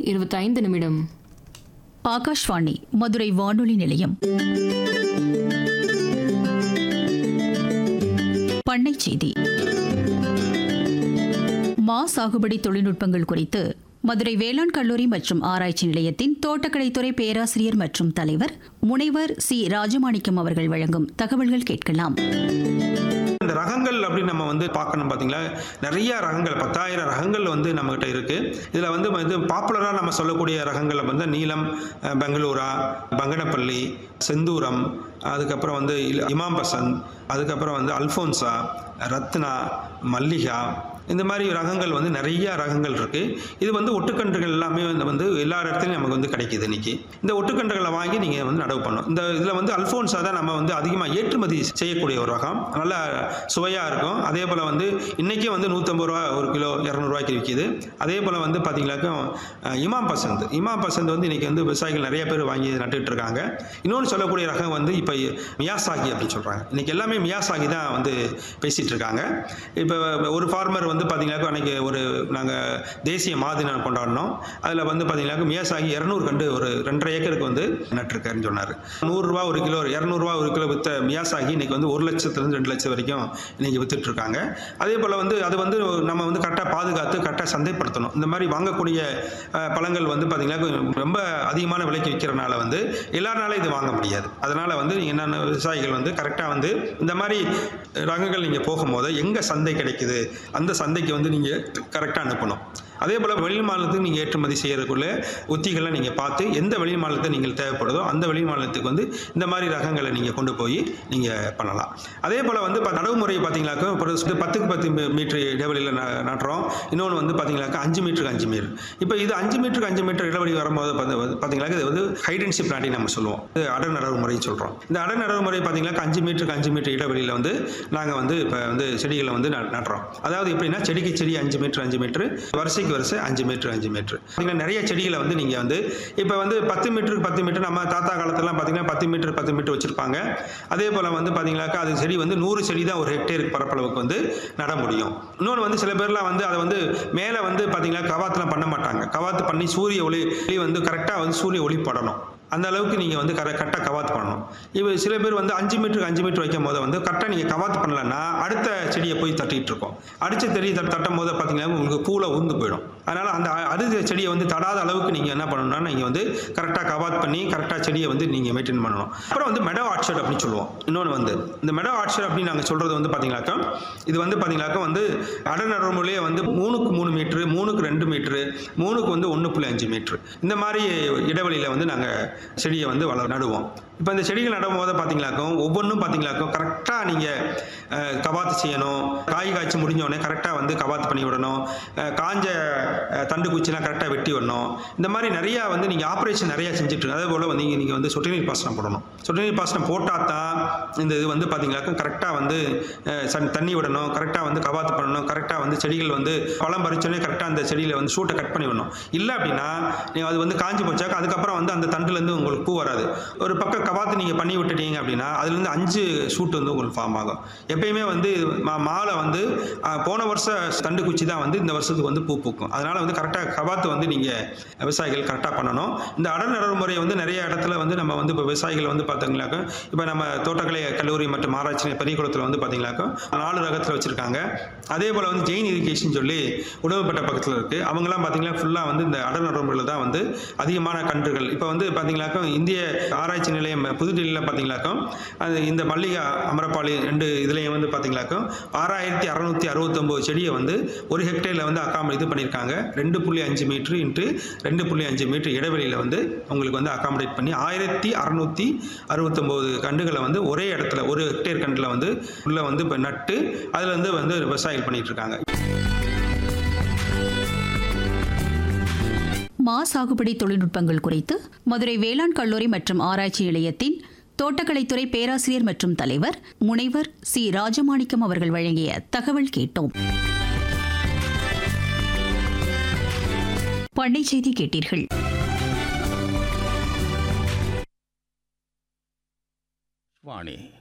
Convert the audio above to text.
இருபத்தைந்து நிமிடம் ஆகாஷ்வாணி மதுரை வானொலி நிலையம் பண்ணை செய்தி மா சாகுபடி தொழில்நுட்பங்கள் குறித்து மதுரை வேளாண் கல்லூரி மற்றும் ஆராய்ச்சி நிலையத்தின் தோட்டக்கலைத்துறை பேராசிரியர் மற்றும் தலைவர் முனைவர் சி ராஜமாணிக்கம் அவர்கள் வழங்கும் தகவல்கள் கேட்கலாம் இந்த ரகங்கள் அப்படின்னு நம்ம வந்து பார்க்கணும் பார்த்தீங்களா நிறைய ரகங்கள் பத்தாயிரம் ரகங்கள் வந்து நம்மகிட்ட இருக்கு இதில் வந்து வந்து பாப்புலராக நம்ம சொல்லக்கூடிய ரகங்கள் வந்து நீலம் அஹ், பெங்களூரா பங்கனப்பள்ளி செந்தூரம் அதுக்கப்புறம் வந்து இல- இமாம் பசந்த் அதுக்கப்புறம் வந்து அல்ஃபோன்சா ரத்னா மல்லிகா இந்த மாதிரி ரகங்கள் வந்து நிறைய ரகங்கள் இருக்கு இது வந்து ஒட்டுக்கன்றுகள் எல்லாமே வந்து வந்து எல்லா இடத்துலையும் நமக்கு வந்து கிடைக்குது இன்னைக்கு இந்த ஒட்டுக்கன்றுகளை வாங்கி நீங்கள் வந்து நடவு பண்ணணும் இந்த இதில் வந்து அல்ஃபோன்ஸா தான் நம்ம வந்து அதிகமாக ஏற்றுமதி செய்யக்கூடிய ஒரு ரகம் நல்ல சுவையாக இருக்கும் அதே போல் வந்து இன்றைக்கும் வந்து நூற்றம்பது ரூபா ஒரு கிலோ இரநூறுவாய்க்கு விற்கிது அதே போல் வந்து பார்த்தீங்கன்னாக்கா அஹ், இமாம் பசந்த் இமாம் பசந்த் வந்து இன்றைக்கி வந்து விவசாயிகள் நிறைய பேர் வாங்கி நட்டுட்டு இருக்காங்க இன்னொன்று சொல்லக்கூடிய ரகம் வந்து இப்போ மியாசாகி அப்படின்னு சொல்கிறாங்க இன்றைக்கி எல்லாமே மியாசாகி தான் வந்து பேசிகிட்டு இருக்காங்க இப்போ ஒரு ஃபார்மர் வந்து பார்த்தீங்கன்னாக்கா அன்றைக்கி ஒரு நாங்கள் தேசிய மாதினம் கொண்டாடினோம் அதில் வந்து பார்த்தீங்கன்னாக்கா மியாசாகி இரநூறு கண்டு ஒரு ரெண்டரை ஏக்கருக்கு வந்து நட்டிருக்காருன்னு சொன்னார் நூறுரூவா ஒரு கிலோ இரநூறுவா ஒரு கிலோ விற்ற மியாசாகி இன்னைக்கு வந்து ஒரு லட்சத்துலேருந்து ரெண்டு லட்சம் வரைக்கும் இன்னைக்கு வித்துட்டு இருக்காங்க அதே போல் வந்து அது வந்து நம்ம வந்து கரெக்டாக பாதுகாத்து கரெக்டாக சந்தைப்படுத்தணும் இந்த மாதிரி வாங்கக்கூடிய அஹ், பழங்கள் வந்து பார்த்தீங்கன்னா ரொம்ப அதிகமான விலைக்கு விற்கிறனால வந்து எல்லாருனால இது வாங்க முடியாது அதனால் வந்து என்னென்ன விவசாயிகள் வந்து கரெக்டாக வந்து இந்த மாதிரி ரகங்கள் நீங்கள் போகும்போது எங்கே சந்தை கிடைக்குது அந்த சந்தைக்கு வந்து நீங்கள் கரெக்டாக அனுப்பணும் அதே போல் வெளி மாநிலத்துக்கு நீங்கள் ஏற்றுமதி செய்யறதுக்குள்ள உத்திகளை நீங்கள் பார்த்து எந்த வெளி மாநிலத்தை நீங்கள் தேவைப்படுதோ அந்த வெளி மாநிலத்துக்கு வந்து இந்த மாதிரி ரகங்களை நீங்கள் கொண்டு போய் நீங்கள் பண்ணலாம் அதே போல் வந்து இப்போ நடவுமுறை பார்த்தீங்களாக்கா இப்போ ஒரு பத்துக்கு பத்து மீ- மீட்டர் இடைவெளியில் ந- நடுறோம் இன்னொன்று வந்து பார்த்தீங்களாக்கா அஞ்சு மீட்டருக்கு அஞ்சு மீட்டர் இப்போ இது அஞ்சு மீட்டருக்கு அஞ்சு மீட்டர் இடைவெளி வரும்போது பார்த்து- பார்த்தீங்களாக்கா இது வந்து ஹைடென்சி பிளான்டிங் நம்ம சொல்லுவோம் இது அடர் நடவு முறை சொல்கிறோம் இந்த அடர் நடவு முறை பார்த்தீங்கன்னாக்கா அஞ்சு மீட்டருக்கு அஞ்சு மீட்டர் இடைவெளியில் வந்து நாங்கள் வந்து இப்போ வந்து செடிகளை வந்து ந- நடுறோம் அதாவது எப்படின்னா செடிக்கு செடி அஞ்சு மீட்டர் அஞ்சு மீட்டர் வரிசைக்கு வரிசை அஞ்சு மீட்டர் அஞ்சு மீட்டர் பார்த்தீங்கன்னா நிறைய செடிகளை வந்து நீங்கள் வந்து இப்போ வந்து பத்து மீட்டருக்கு பத்து மீட்டர் நம்ம தாத்தா காலத்துலாம் பார்த்தீங்கன்னா பத்து மீட்டர் பத்து மீட்டர் வச்சுருப்பாங்க அதே போல் வந்து பார்த்தீங்கன்னாக்கா அது செடி வந்து நூறு செடி தான் ஒரு ஹெக்டேருக்கு பரப்பளவுக்கு வந்து நட முடியும் இன்னொன்று வந்து சில பேர்லாம் வந்து அதை வந்து மேலே வந்து பார்த்தீங்கன்னா கவாத்துலாம் பண்ண மாட்டாங்க கவாத்து பண்ணி சூரிய ஒளி ஒளி வந்து கரெக்டாக வந்து சூரிய ஒளி படணும் அந்த அளவுக்கு நீங்கள் வந்து கரெ கரெக்டாக கவாத்து பண்ணணும் இப்போ சில பேர் வந்து அஞ்சு மீட்டருக்கு அஞ்சு மீட்டர் வைக்கும் போது வந்து கரெக்டாக நீங்கள் கவாத்து பண்ணலன்னா அடுத்த செடியை போய் தட்டிட்டு இருக்கோம் அடுத்த செடியை தட் தட்டும் போது பார்த்தீங்கன்னா உங்களுக்கு பூவில் உந்து போயிடும் அதனால் அந்த அ- அடுத்த செடியை வந்து தடாத அளவுக்கு நீங்கள் என்ன பண்ணணும்னா நீங்கள் வந்து கரெக்டாக கவாத் பண்ணி கரெக்டாக செடியை வந்து நீங்கள் மெயின்டைன் பண்ணணும் அப்புறம் வந்து மெடோ ஆட்ஷர் அப்படின்னு சொல்லுவோம் இன்னொன்று வந்து இந்த மெடோ ஆட்ஷர் அப்படின்னு நாங்கள் சொல்கிறது வந்து பார்த்தீங்கன்னாக்கா இது வந்து பார்த்தீங்கன்னாக்கா வந்து அடநடமுறையே வந்து மூணுக்கு மூணு மீட்ரு மூணுக்கு ரெண்டு மீட்ரு மூணுக்கு வந்து ஒன்று புள்ளி அஞ்சு மீட்ரு இந்த மாதிரி இடைவெளியில் வந்து நாங்கள் செடியை வந்து வள நடுவோம் இப்போ இந்த செடிகள் நடும் போது பார்த்தீங்களாக்கும் ஒவ்வொன்றும் பார்த்தீங்களாக்கும் கரெக்டாக நீங்கள் கவாத்து செய்யணும் காய் காய்ச்சி முடிஞ்ச உடனே கரெக்டாக வந்து கவாத்து பண்ணி விடணும் அஹ், காஞ்ச அஹ், தண்டு குச்சிலாம் கரெக்டாக வெட்டி விடணும் இந்த மாதிரி நிறையா வந்து நீங்கள் ஆப்ரேஷன் நிறையா செஞ்சுட்டு அதே போல் வந்து நீங்கள் வந்து சொட்டு நீர் பாசனம் போடணும் சொட்டு நீர் பாசனம் போட்டால் தான் இந்த இது வந்து பார்த்தீங்களாக்கும் கரெக்டாக வந்து அஹ், சன் தண்ணி விடணும் கரெக்டாக வந்து கவாத்து பண்ணணும் கரெக்டாக வந்து செடிகள் வந்து பழம் பறிச்சோடனே கரெக்டாக அந்த செடியில் வந்து ஷூட்டை கட் பண்ணி விடணும் இல்லை அப்படின்னா நீங்கள் அது வந்து காஞ்சி போச்சாக்க அதுக்கப்புறம் வந்து அந்த தண்டுலேருந்து உங்களுக்கு பூ வராது ஒரு பக்கம் கவாத்து நீங்கள் பண்ணி விட்டுட்டீங்க அப்படின்னா அதுலேருந்து அஞ்சு ஷூட் வந்து உங்களுக்கு ஃபார்ம் ஆகும் எப்பயுமே வந்து மா மாலை வந்து அஹ், போன வருஷம் தண்டு குச்சி தான் வந்து இந்த வருஷத்துக்கு வந்து பூ பூக்கும் அதனால் வந்து கரெக்டாக கவாத்து வந்து நீங்கள் விவசாயிகள் கரெக்டாக பண்ணணும் இந்த அடர் நடவு முறை வந்து நிறைய இடத்துல வந்து நம்ம வந்து இப்போ விவசாயிகள் வந்து பார்த்தீங்கன்னாக்கா இப்போ நம்ம தோட்டக்கலை கல்லூரி மற்றும் ஆராய்ச்சி பெரியகுளத்தில் வந்து பார்த்தீங்கன்னாக்கா நாலு ரகத்தில் வச்சுருக்காங்க அதே போல் வந்து ஜெயின் இரிகேஷன் சொல்லி உணவுப்பட்ட பக்கத்தில் இருக்குது அவங்கெல்லாம் பார்த்தீங்கன்னா ஃபுல்லாக வந்து இந்த அடர் நடவு முறையில் தான் வந்து அதிகமான கன்றுகள் இப்போ வந்து பார்த்தீங்கன்னாக்கா இந்திய ஆராய்ச்சி நிலையம் புதுடில்லியில் பார்த்தீங்கன்னாக்கா அது இந்த மல்லிகா அமரப்பாளி ரெண்டு இதுலேயும் வந்து பார்த்தீங்கன்னாக்கா ஆறாயிரத்தி அறநூற்றி அறுபத்தொம்போது செடியை வந்து ஒரு ஹெக்டேரில் வந்து அக்காம இது பண்ணியிருக்காங்க ரெண்டு புள்ளி அஞ்சு மீட்ரு இன்ட்டு ரெண்டு புள்ளி அஞ்சு மீட்டர் இடைவெளியில் வந்து உங்களுக்கு வந்து அகாமடேட் பண்ணி ஆயிரத்தி அறநூற்றி அறுபத்தொம்போது கண்டுகளை வந்து ஒரே இடத்துல ஒரு ஹெக்டேர் கண்டில் வந்து உள்ளே வந்து இப்போ நட்டு அதில் வந்து வந்து விவசாயிகள் பண்ணிட்டு இருக்காங்க மா சாகுபடி தொழில்நுட்பங்கள் குறித்து மதுரை வேளாண் கல்லூரி மற்றும் ஆராய்ச்சி நிலையத்தின் தோட்டக்கலைத்துறை பேராசிரியர் மற்றும் தலைவர் முனைவர் சி ராஜமாணிக்கம் அவர்கள் வழங்கிய தகவல் கேட்டோம் பண்ணை செய்தி கேட்டீர்கள் வாணி